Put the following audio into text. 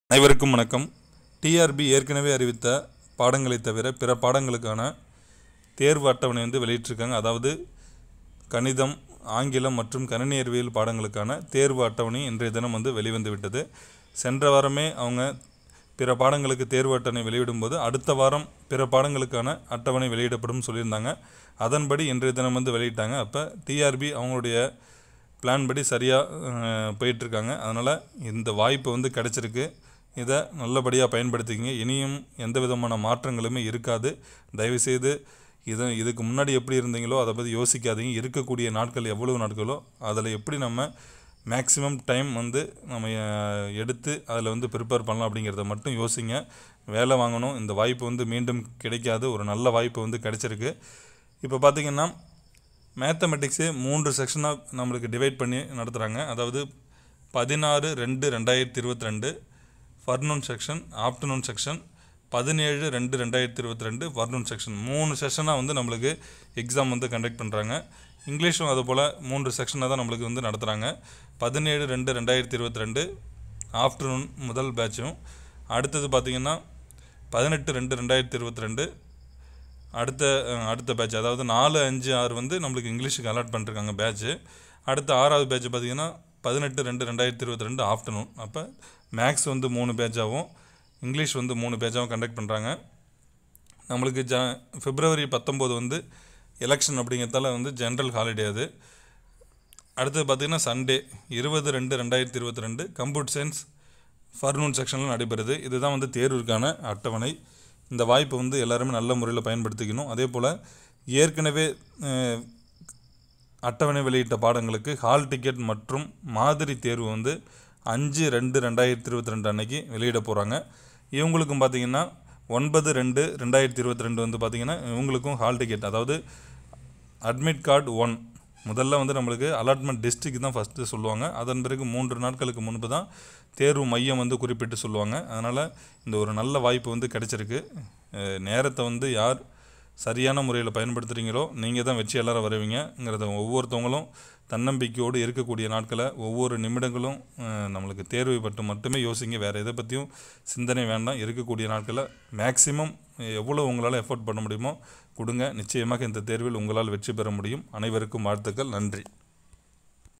அனைவருக்கும் வணக்கம் டிஆர்பி ஏற்கனவே அறிவித்த பாடங்களை தவிர பிற பாடங்களுக்கான தேர்வு அட்டவணை வந்து வெளியிட்டிருக்காங்க அதாவது கணிதம் ஆங்கிலம் மற்றும் கணினி அறிவியல் பாடங்களுக்கான தேர்வு அட்டவணை இன்றைய தினம் வந்து வெளிவந்து விட்டது சென்ற வாரமே அவங்க பிற பாடங்களுக்கு தேர்வு அட்டவணை வெளியிடும்போது அடுத்த வாரம் பிற பாடங்களுக்கான அட்டவணை வெளியிடப்படும் சொல்லியிருந்தாங்க அதன்படி இன்றைய தினம் வந்து வெளியிட்டாங்க அப்போ டிஆர்பி அவங்களுடைய பிளான் படி சரியாக போயிட்டுருக்காங்க அதனால் இந்த வாய்ப்பு வந்து கிடச்சிருக்கு இதை நல்லபடியாக பயன்படுத்திக்கங்க இனியும் எந்த விதமான மாற்றங்களுமே இருக்காது தயவுசெய்து இது இதுக்கு முன்னாடி எப்படி இருந்தீங்களோ அதை பற்றி யோசிக்காதீங்க இருக்கக்கூடிய நாட்கள் எவ்வளவு நாட்களோ அதில் எப்படி நம்ம மேக்ஸிமம் டைம் வந்து நம்ம அஹ், எடுத்து அதில் வந்து ப்ரிப்பேர் பண்ணலாம் அப்படிங்கிறத மட்டும் யோசிங்க வேலை வாங்கணும் இந்த வாய்ப்பு வந்து மீண்டும் கிடைக்காது ஒரு நல்ல வாய்ப்பு வந்து கிடைச்சிருக்கு இப்போ பார்த்தீங்கன்னா மேத்தமெட்டிக்ஸே மூன்று செக்ஷனாக நம்மளுக்கு டிவைட் பண்ணி நடத்துகிறாங்க அதாவது பதினாறு ரெண்டு ரெண்டாயிரத்தி இருபத்தி ரெண்டு ஃபர்னூன் செக்ஷன் ஆஃப்டர்நூன் செக்ஷன் பதினேழு ரெண்டு ரெண்டாயிரத்தி இருபத்தி ரெண்டு ஃபர்னூன் செக்ஷன் மூணு செஷனாக வந்து நம்மளுக்கு எக்ஸாம் வந்து கண்டக்ட் பண்ணுறாங்க இங்கிலீஷும் அது போல் மூன்று செக்ஷனாக தான் நம்மளுக்கு வந்து நடத்துகிறாங்க பதினேழு ரெண்டு ரெண்டாயிரத்தி இருபத்தி ரெண்டு ஆஃப்டர்நூன் முதல் பேட்சும் அடுத்தது பார்த்திங்கன்னா பதினெட்டு ரெண்டு ரெண்டாயிரத்தி இருபத்தி ரெண்டு அடுத்த அஹ், அடுத்த பேட்ச் அதாவது நாலு அஞ்சு ஆறு வந்து நம்மளுக்கு இங்கிலீஷுக்கு அலாட் பண்ணிருக்காங்க பேட்ச்சு அடுத்த ஆறாவது பேட்ச் பார்த்தீங்கன்னா பதினெட்டு ரெண்டு ரெண்டாயிரத்தி இருபத்தி ரெண்டு ஆஃப்டர்நூன் அப்போ மேக்ஸ் வந்து மூணு பேட்சாகவும் இங்கிலீஷ் வந்து மூணு பேட்சாகவும் கண்டக்ட் பண்ணுறாங்க நம்மளுக்கு ஜ பிப்ரவரி பத்தொம்போது வந்து எலெக்ஷன் அப்படிங்கிறதால வந்து ஜென்ரல் ஹாலிடே அது அடுத்தது பார்த்திங்கன்னா சண்டே இருபது ரெண்டு ரெண்டாயிரத்தி இருபத்தி ரெண்டு கம்ப்யூட்டர் சயின்ஸ் ஃபர்னூன் செக்ஷனில் நடைபெறுது இதுதான் வந்து தேர்வுக்கான அட்டவணை இந்த வாய்ப்பை வந்து எல்லாருமே நல்ல முறையில் பயன்படுத்திக்கணும் அதே போல் ஏற்கனவே அஹ், அட்டவணை வெளியிட்ட பாடங்களுக்கு ஹால் டிக்கெட் மற்றும் மாதிரி தேர்வு வந்து அஞ்சு ரெண்டு ரெண்டாயிரத்தி இருபத்தி ரெண்டு அன்னைக்கு வெளியிட போகிறாங்க இவங்களுக்கும் பார்த்தீங்கன்னா ஒன்பது ரெண்டு ரெண்டாயிரத்தி இருபத்தி ரெண்டு வந்து பார்த்தீங்கன்னா இவங்களுக்கும் ஹால் டிக்கெட் அதாவது அட்மிட் கார்டு ஒன் முதல்ல வந்து நம்மளுக்கு அலாட்மெண்ட் டிஸ்ட்ரிக்ட் தான் ஃபஸ்ட்டு சொல்லுவாங்க அதன் பிறகு மூன்று நாட்களுக்கு முன்பு தான் தேர்வு மையம் வந்து குறிப்பிட்டு சொல்லுவாங்க அதனால் இந்த ஒரு நல்ல வாய்ப்பு வந்து கிடைச்சிருக்கு அஹ் நேரத்தை வந்து யார் சரியான முறையில் பயன்படுத்துகிறீங்களோ நீங்கள் தான் வெற்றியாளராக வருவீங்கிறத ஒவ்வொருத்தவங்களும் தன்னம்பிக்கையோடு இருக்கக்கூடிய நாட்களை ஒவ்வொரு நிமிடங்களும் அஹ், நம்மளுக்கு தேர்வை பற்றி மட்டுமே யோசிங்க வேறு எதை பற்றியும் சிந்தனை வேண்டாம் இருக்கக்கூடிய நாட்களை மேக்ஸிமம் எவ்வளோ உங்களால் எஃபோர்ட் பண்ண முடியுமோ கொடுங்க நிச்சயமாக இந்த தேர்வில் உங்களால் வெற்றி பெற முடியும் அனைவருக்கும் வாழ்த்துக்கள் நன்றி